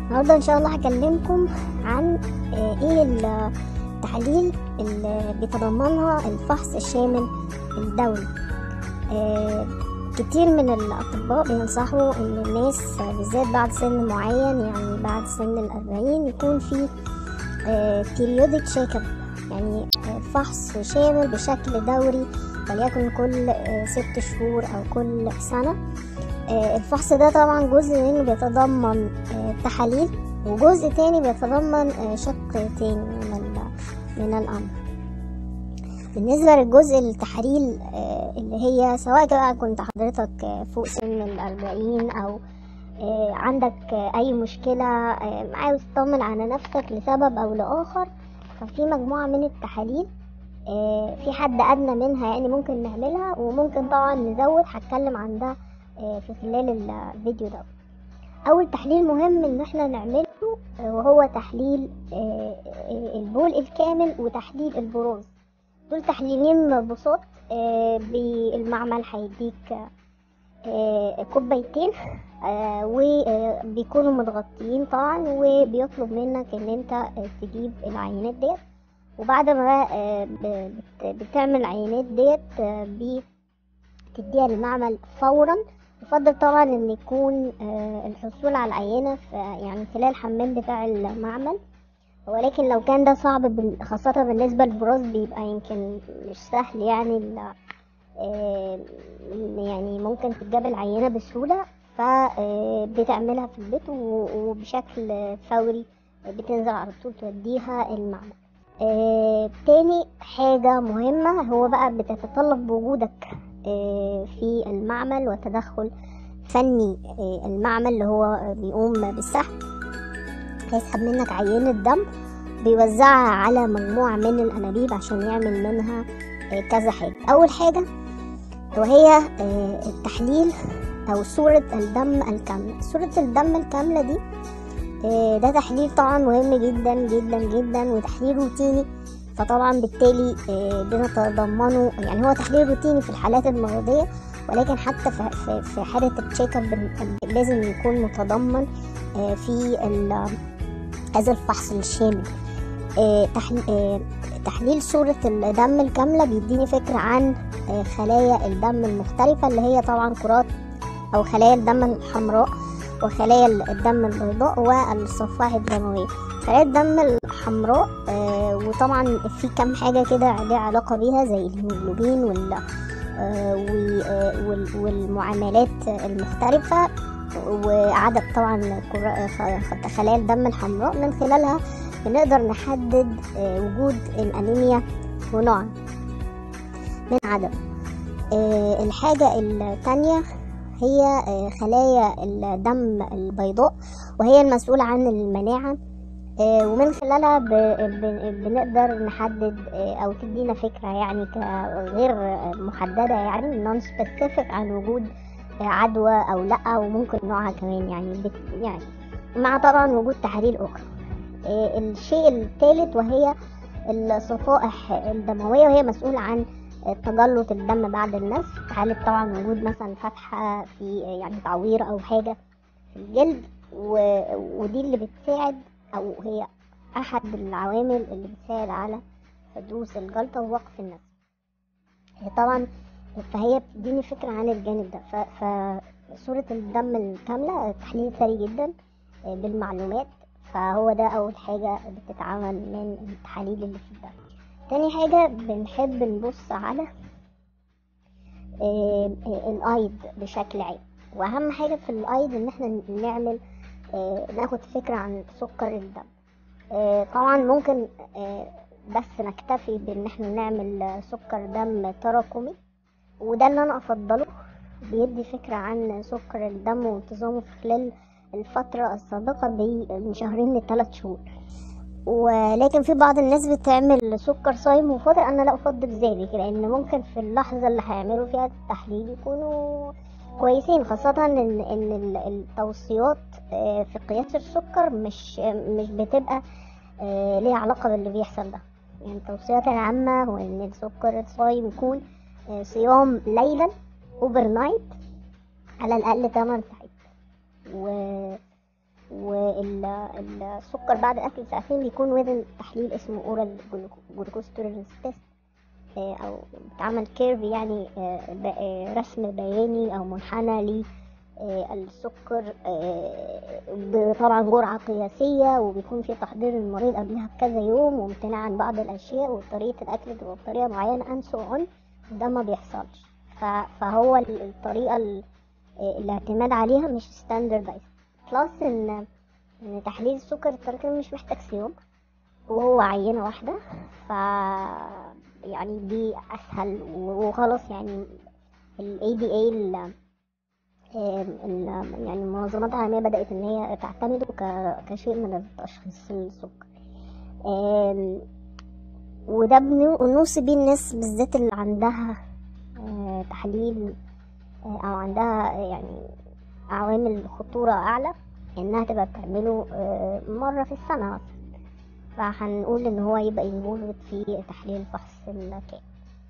النهارده ان شاء الله هكلمكم عن آه، ايه التحاليل اللي بيتضمنها الفحص الشامل الدوري آه، كتير من الاطباء بينصحوا ان الناس آه، بالذات بعد سن معين يعني بعد سن الأربعين يكون في بيريودك شيك اب يعني آه، فحص شامل بشكل دوري وليكن كل آه، ست شهور او كل سنه آه، الفحص ده طبعا جزء منه بيتضمن آه، تحاليل وجزء تاني بيتضمن آه، شق تاني من ال- من الأمر بالنسبة للجزء التحاليل آه، اللي هي سواء بقى كنت حضرتك آه، فوق سن الأربعين أو آه، عندك آه، أي مشكلة آه، عاوز تطمن على نفسك لسبب أو لآخر ففي مجموعة من التحاليل آه، في حد أدنى منها يعني ممكن نعملها وممكن طبعا نزود هتكلم عن ده آه، في خلال الفيديو ده اول تحليل مهم ان احنا نعمله آه، وهو تحليل آه، آه، البول الكامل وتحليل البروز دول تحليلين بساط آه، بالمعمل هيديك آه، كوبايتين آه، وبيكونوا متغطيين طبعا وبيطلب منك ان انت آه، تجيب العينات ديت وبعد ما آه، ب- بت- بتعمل العينات ديت آه، بتديها للمعمل فورا يفضل طبعا ان يكون آه، الحصول على العينة في يعني خلال الحمام بتاع المعمل ولكن لو كان ده صعب بال- خاصة بالنسبة للبراز بيبقى يمكن مش سهل يعني ال- آه، يعني ممكن تتجاب العينة بسهولة فبتعملها في البيت و- وبشكل فوري بتنزل على طول توديها المعمل آه، تاني حاجة مهمة هو بقى بتتطلب وجودك آه، في المعمل وتدخل فني آه، المعمل اللي هو بيقوم بالسحب هيسحب منك عينة دم بيوزعها على مجموعة من الأنابيب عشان يعمل منها آه، كذا حاجة أول حاجة وهي آه، التحليل أو صورة الدم الكاملة صورة الدم الكاملة دي آه، ده تحليل طبعا مهم جدا جدا جدا وتحليل روتيني فطبعا بالتالي آه، بنتضمنه يعني هو تحليل روتيني في الحالات المرضية ولكن حتى في- في في حالة التشيك اب لازم يكون متضمن آه، في ال- هذا الفحص الشامل آه، تحل- آه، تحليل صورة الدم الكاملة بيديني فكرة عن آه، خلايا الدم المختلفة اللي هي طبعا كرات أو خلايا الدم الحمراء وخلايا الدم البيضاء والصفائح الدموية خلايا الدم الحمراء آه، وطبعا في كم حاجة كده ليها علاقة بيها زي الهيموجلوبين وال آه، و- آه، وال- والمعاملات المختلفة وعدد طبعا كرا- خ- خلايا الدم الحمراء من خلالها بنقدر نحدد آه، وجود الأنيميا ونوعها من عدم آه، الحاجة التانية هي آه، خلايا الدم البيضاء وهي المسؤولة عن المناعة آه، ومن خلالها ب- ب- بنقدر نحدد آه، أو تدينا فكرة يعني ك- غير آه، محددة يعني non specific عن وجود آه، عدوى أو لأ وممكن نوعها كمان يعني بت- يعني مع طبعا وجود تحاليل أخرى آه، الشيء الثالث وهي الصفائح الدموية وهي مسؤولة عن تجلط الدم بعد النزف في حالة طبعا وجود مثلا فتحة في يعني تعوير أو حاجة في الجلد و... ودي اللي بتساعد أو هي أحد العوامل اللي بتساعد على حدوث الجلطة ووقف النزف هي طبعا فهي بتديني فكرة عن الجانب ده ف... فصورة الدم الكاملة تحليل ثري جدا بالمعلومات فهو ده أول حاجة بتتعمل من التحاليل اللي في الدم تاني حاجة بنحب نبص على آه، آه، الأيض بشكل عام وأهم حاجة في الأيض إن احنا نعمل آه، ناخد فكرة عن سكر الدم آه، طبعا ممكن آه، بس نكتفي بإن احنا نعمل آه، سكر دم تراكمي وده اللي أنا أفضله بيدي فكرة عن سكر الدم وانتظامه في خلال الفترة السابقة ب- من شهرين لثلاث شهور ولكن في بعض الناس بتعمل سكر صايم وفاطر انا لا افضل ذلك لان ممكن في اللحظه اللي هيعملوا فيها التحليل يكونوا كويسين خاصة ان ان ال- التوصيات آه، في قياس السكر مش مش بتبقى آه، ليها علاقة باللي بيحصل ده يعني التوصيات العامة هو ان السكر الصايم يكون آه، صيام ليلا اوفر نايت على الاقل 8 ساعات و والسكر بعد الاكل بساعتين بيكون وزن تحليل اسمه اورال جلوكوز توليرنس تيست او بتعمل كيرف يعني آه، ب- آه، رسم بياني او منحنى للسكر طبعا جرعة قياسية وبيكون في تحضير المريض قبلها بكذا يوم وامتناع عن بعض الأشياء وطريقة الأكل تبقى بطريقة معينة and so on ده ما بيحصلش ف- فهو ال- الطريقة ال- آه، الاعتماد عليها مش ستاندردايز بلس ان ان تحليل السكر التراكمي مش محتاج صيام وهو عينة واحدة ف يعني دي اسهل وخلاص يعني ال ADA ال ال- يعني المنظمات العالمية بدأت إن هي تعتمده ك- كشيء من تشخيص السكر آم، وده بنو- بنوصي بيه الناس بالذات اللي عندها آه، تحليل آه، أو عندها يعني عوامل خطورة أعلى إنها تبقى بتعمله آه، مرة في السنة مثلا فهنقول إن هو يبقى ينفولد في تحليل فحص الكلى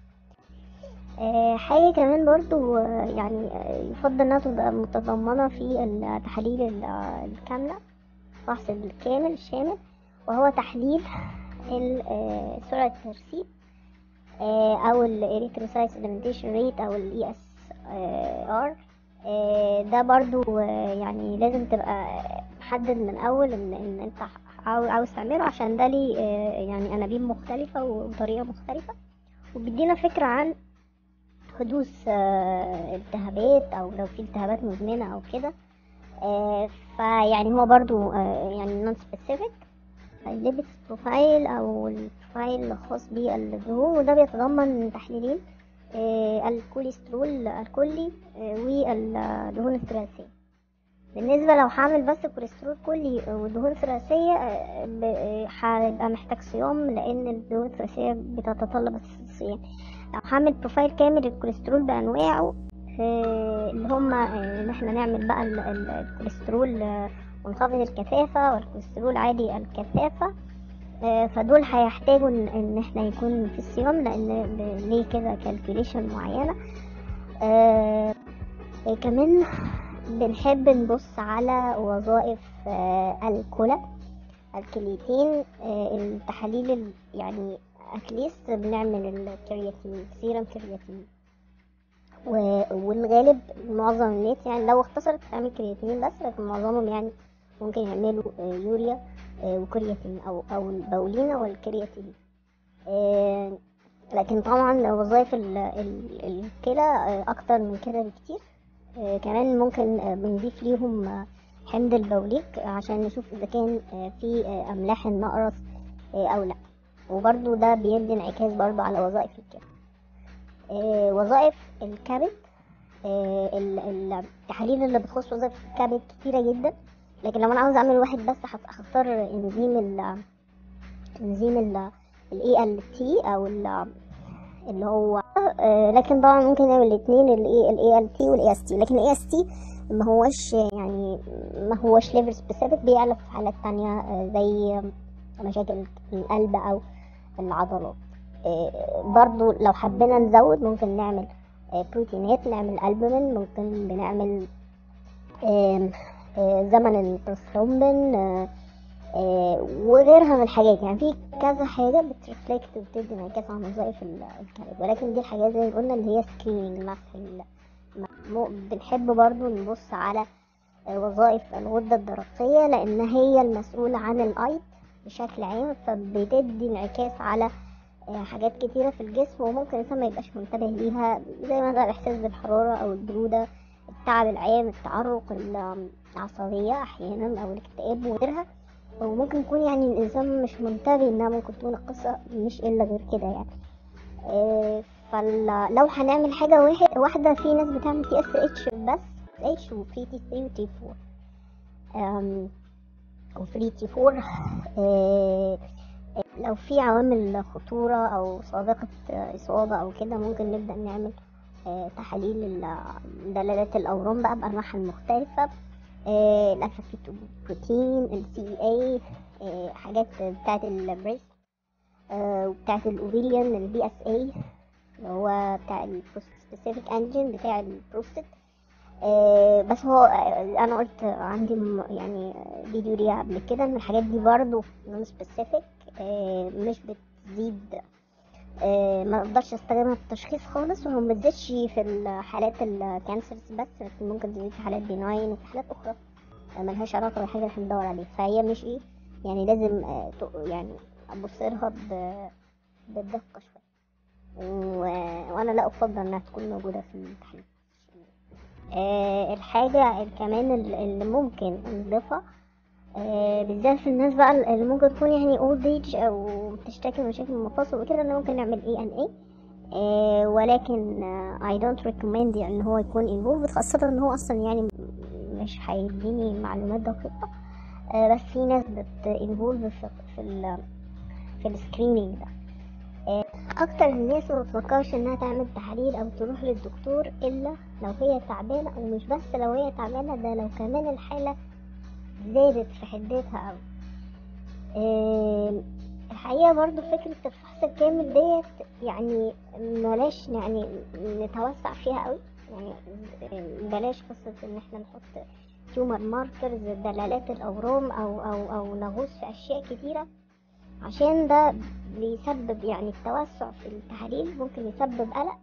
آه، حاجة كمان برضو آه، يعني آه، يفضل انها تبقى متضمنة في التحاليل ال- آه، الكاملة الفحص الكامل الشامل وهو تحليل ال- آه، سرعة الترسيب آه، او الاريثروسايت سediمنتيشن ريت او الاي اس ار ده برضو آه، يعني لازم تبقى محدد من اول ان ان انت عاو- عاوز تعمله عشان ده ليه آه، يعني انابيب مختلفة وطريقة مختلفة وبيدينا فكرة عن حدوث آه، التهابات او لو في التهابات مزمنه او كده آه، فيعني هو برضو آه، يعني نون سبيسيفيك الليبس بروفايل او البروفايل الخاص بالدهون وده بيتضمن تحليلين آه، الكوليسترول الكلي آه، والدهون الثلاثيه بالنسبه لو هعمل بس كوليسترول كلي ودهون ثلاثيه آه، ب- آه، هيبقى محتاج صيام لان الدهون الثلاثيه بتتطلب الصيام لو هعمل بروفايل كامل للكوليسترول بانواعه آه، اللي هما آه، ان احنا نعمل بقى ال- ال- الكوليسترول آه، منخفض الكثافة والكوليسترول عالي الكثافة آه، فدول هيحتاجوا ان إن احنا يكون في الصيام لان ب- ليه كده كالكوليشن معينة آه، آه، كمان بنحب نبص على وظائف آه، الكلى الكليتين آه، التحاليل ال- يعني اتليست بنعمل الكرياتين سيرم كرياتين و- والغالب معظم الناس يعني لو اختصرت تعمل كرياتين بس لكن معظمهم يعني ممكن يعملوا آه، يوريا آه، وكرياتين او او البولينا والكرياتين آه، لكن طبعا وظائف ال- ال- الكلى آه، اكتر من كده بكتير آه، كمان ممكن آه، بنضيف ليهم آه، حمض البوليك عشان نشوف اذا كان آه، في آه، املاح النقرس آه، او لا وبرضو ده بيدي انعكاس برضو على وظائف الكبد آه، وظائف الكبد آه، ال- ال- التحاليل اللي بتخص وظائف الكبد كتيرة جدا لكن لو انا عاوز اعمل واحد بس هخ- هختار انزيم ال انزيم ال ال ALT او ال- اللي هو آه، لكن طبعا ممكن نعمل الاثنين ال ALT وال AST لكن ال AST ما هوش يعني ما هوش ليفر سبيسيفيك بيعلى في حالات تانية آه، زي مشاكل القلب او العضلات آه، برضو لو حبينا نزود ممكن نعمل آه، بروتينات نعمل البومين ممكن بنعمل آم، آه، زمن البروثرومبين آه، آه، وغيرها من الحاجات يعني في كذا حاجة بترفلكت وبتدي انعكاس عن وظائف ال- الكبد ولكن دي الحاجات زي ما قلنا اللي هي سكريننج مسح ال- م- بنحب برضو نبص على آه، وظائف الغدة الدرقية لأن هي المسؤولة عن الأيض بشكل عام فبتدي انعكاس على آه، حاجات كتيرة في الجسم وممكن الإنسان ما يبقاش منتبه ليها زي مثلا الإحساس بالحرارة أو البرودة التعب العام التعرق العصبية أحيانا أو الاكتئاب وغيرها وممكن يكون يعني الإنسان مش منتبه إنها ممكن تكون القصة مش إلا غير كده يعني آه، فلو هنعمل حاجة واحد واحدة في ناس بتعمل تي اس اتش بس اتش وفري تي 3 وتي 4 وفري تي 4 آه، لو في عوامل خطورة أو سابقة إصابة أو كده ممكن نبدأ نعمل آه، تحاليل ال- دلالات الأورام بقى بأنواعها المختلفة آه، الألفا بروتين السي اي حاجات بتاعة البريست وبتاعة الأوفيليان البي اس اي اللي هو بتاع السبيسيفيك انجين بتاع البروستات آه، بس هو آه، انا قلت عندي م- يعني فيديو ليها قبل كده ان الحاجات دي برضو نون سبيسيفيك مش بتزيد آه، ما اقدرش استخدمها في التشخيص خالص وما بتزيدش في الحالات الكانسرز بس لكن ممكن تزيد في حالات بيناين وفي حالات اخرى آه، ملهاش علاقه بالحاجه اللي احنا بندور عليها فهي مش ايه يعني لازم آه، ت- يعني ابص لها ب- بالدقه شويه و- وانا لا افضل انها تكون موجوده في التحليل آه، الحاجة كمان ال- اللي ممكن نضيفها آه، بالذات في الناس بقى اللي ممكن تكون يعني اولد ايج او بتشتكي من مشاكل المفاصل وكده ان ممكن نعمل اي ان اي ولكن آه، I don't recommend يعني ان هو يكون involved خاصة ان هو اصلا يعني م- مش هيديني معلومات دقيقة آه، بس في ناس بت involve في في ال في السكرينينج ده آه، اكتر الناس ما بتفكرش انها تعمل تحاليل او تروح للدكتور الا لو هي تعبانه ومش بس لو هي تعبانه ده لو كمان الحاله زادت في حدتها او الحقيقه برضو فكره الفحص الكامل ديت يعني بلاش يعني نتوسع فيها قوي يعني آه، بلاش قصه ان احنا نحط تيومر ماركرز دلالات الاورام او او او نغوص في اشياء كتيره عشان ده بيسبب يعني التوسع في التحاليل ممكن يسبب قلق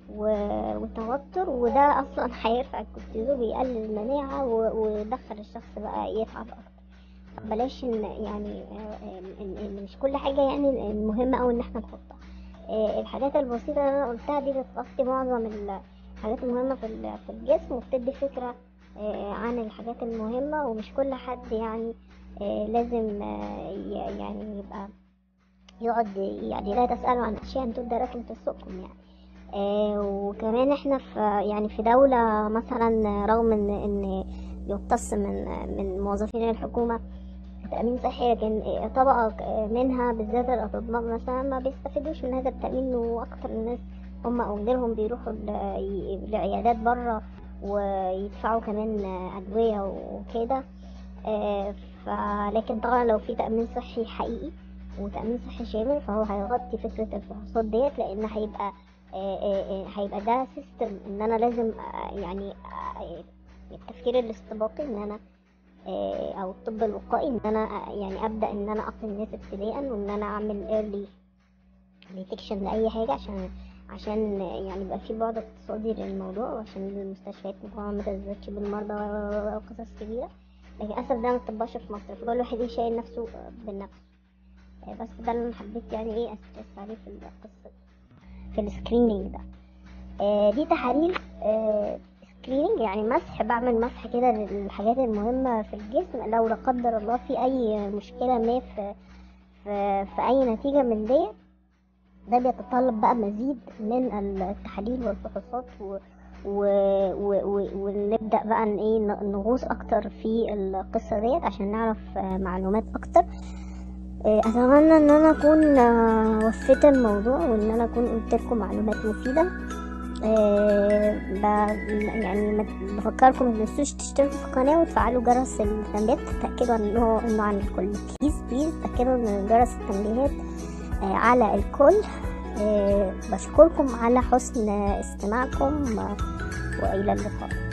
و- وتوتر وده اصلا هيرفع الكورتيزول ويقلل المناعة و- ويدخل الشخص بقى يتعب اكتر بلاش ان يعني آه، آه، ان إن مش كل حاجة يعني المهمة او ان احنا نحطها آه، الحاجات البسيطة اللي انا قلتها دي بتغطي معظم الحاجات المهمة في ال- في الجسم وبتدي فكرة آه، عن الحاجات المهمة ومش كل حد يعني آه، لازم آه، ي- يعني يبقى يقعد يعني لا تسألوا عن أشياء أنتم دركم تسوقكم يعني آه وكمان احنا في يعني في دولة مثلا رغم ان ان يقتص من من موظفين الحكومة تأمين صحي لكن طبقة منها بالذات الأطباء مثلا ما بيستفيدوش من هذا التأمين وأكتر الناس هم أو غيرهم بيروحوا ل- لعيادات بره ويدفعوا كمان أدوية وكده آه، فلكن طبعا لو في تأمين صحي حقيقي وتأمين صحي شامل فهو هيغطي فكرة الفحوصات ديت لأن هيبقى آه، آه، آه، هيبقى ده سيستم إن أنا لازم آه، يعني آه، التفكير الاستباقي إن أنا آه، أو الطب الوقائي إن أنا آه، يعني أبدأ إن أنا أعطي الناس ابتداء وإن أنا أعمل early detection لأي حاجة عشان عشان يعني يبقى في بعد اقتصادي للموضوع وعشان المستشفيات طبعا ما تزدادش بالمرضى و- و- و- وقصص كبيرة لكن للأسف ده ما بتطبقش في مصر فكل واحد ايه شايل نفسه بالنفس آه، بس ده اللي انا حبيت يعني ايه استرس عليه في القصة في السكرينينج ده آه، دي تحاليل سكرينينج يعني مسح بعمل مسح كده للحاجات المهمة في الجسم لو لا قدر الله في أي مشكلة ما في في, في أي نتيجة من ديت ده بيتطلب بقى مزيد من التحاليل والفحوصات و... و... و... و... ونبدأ بقى ن- ايه ن- نغوص اكتر في القصة ديت عشان نعرف آه، معلومات اكتر آه، اتمنى ان انا اكون آه، وفيت الموضوع وان انا اكون قلت لكم معلومات مفيدة آه، ب... يعني ما- بفكركم ما تنسوش تشتركوا في القناة وتفعلوا جرس التنبيهات تتأكدوا انه انه عن الكل بليز بليز تأكدوا ان جرس التنبيهات آه، على الكل آه، بشكركم على حسن استماعكم آه، وإلى اللقاء